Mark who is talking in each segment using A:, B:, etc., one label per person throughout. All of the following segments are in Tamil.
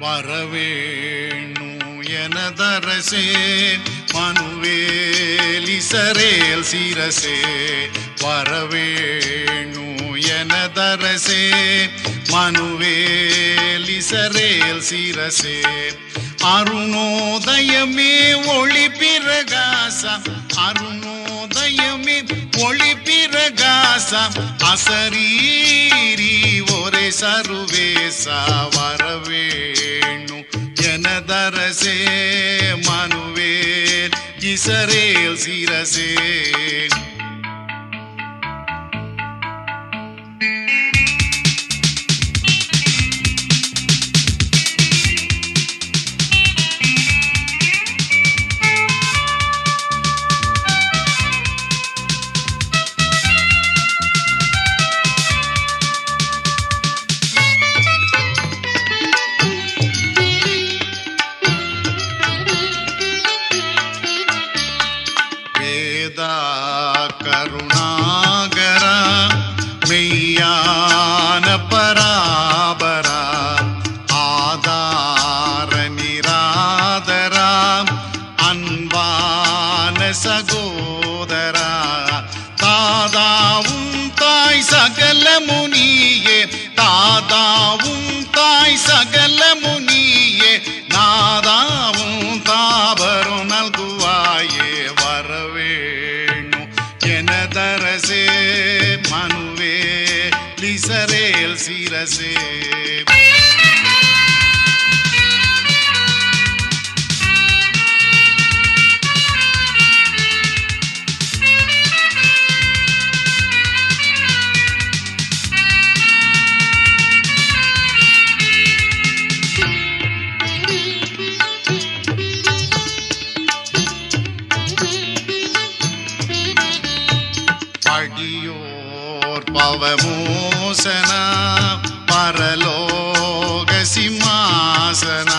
A: வரவேணு எனதரசே மனுவேலிசரேல் சிரசே வரவேணு எனதரசே மனுவேலிசரேல் சிரசே அருணோதயமே ஒளி பிரகாசம் அருணோதயமே ஒளி பிரகாசம் அசரீரி ஒரே சருவேசா வரவேணு எனதரசே மனுவேல் இசரேல் சிரசே வேதா கருணாகரா மெய்யான பராபரா ஆதார நிராதரா அன்பான சகோதரா தாதாவும் தாய் சகல முனியே தாதாவும் தாய் சகல முனியே நாதாவும் தாபரும் நல்குவாயே வரவேணு எனதரசே மனுவே லிசரேல் சிரசே படியோர் பவமோசனா பரலோக சிம்மாசனா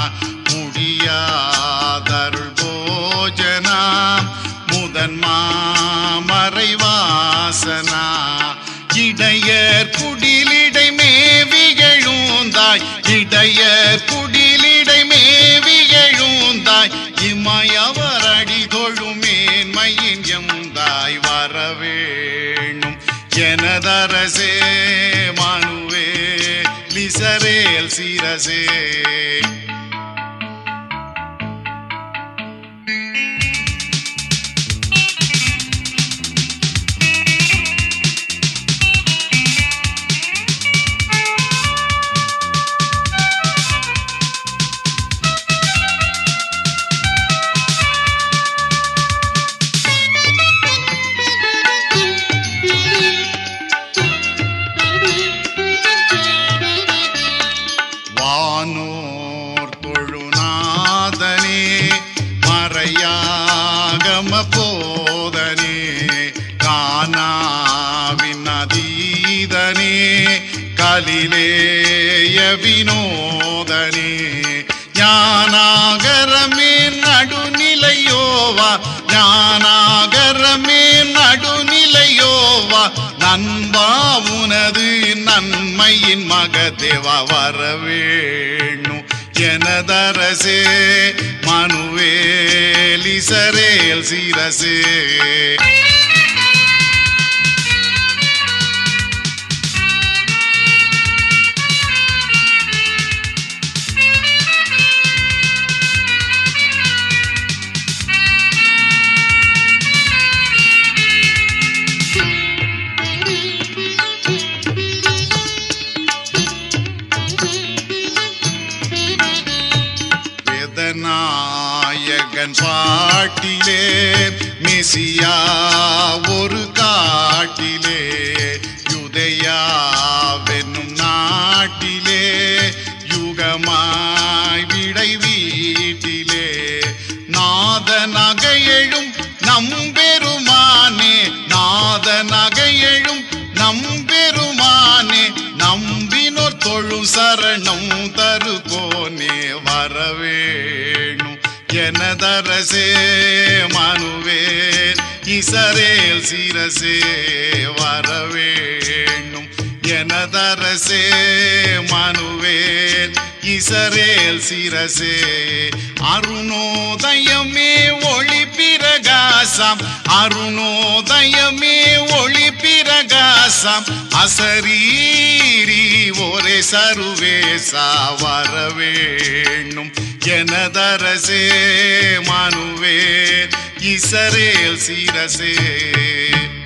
A: முடியாதருள் போஜனா முதன் மாமறைவாசனா இடையர் குடிலிடை மேவிகழுந்தாய் இடையர் குடிலிடை மேவிகழுந்தாய் இமயவர் அடி தொழுமேன்மையின் எந்தாய் வரவேணும் எனதரசே மனுவே லிசரேல் சிரசே வானோர் தொழுநாதனே மறையாகம போதனே கானாவின் அதீதனே கலிலேய வினோதனே ஞானாகரமே நடுநிலையோவா ஞானாகரமே நடுநிலையோவா நண்பா உனது நன்மையின் மகதேவா வரவேணு எனதரசே மனுவேலிசரேல் சிரசே வேதநாயகன் பாட்டிலே மெசியா ஒரு காட்டிலே யுதயாவென்னும் நாட்டிலே யுகமாய் விடை வீட்டிலே நாத நகையெழும் நம்பெருமானே நாத நகையெழும் நம்பெருமானே நம்பினோர் தொழும் சரணம் தருகோனே வரவேணும் எனதரசே மனுவே இசரேல் சிரசே வரவேணும் எனதரசே மனுவேல் இசரேல் சிரசே அருணோதயமே ஒளி பிரகாசம் அருணோதயமே ஒளி பிரகாசம் அசரீரி ஒரே சருவேசா வரவேணும் எனதரசே மனுவே இசரேல் சிரசே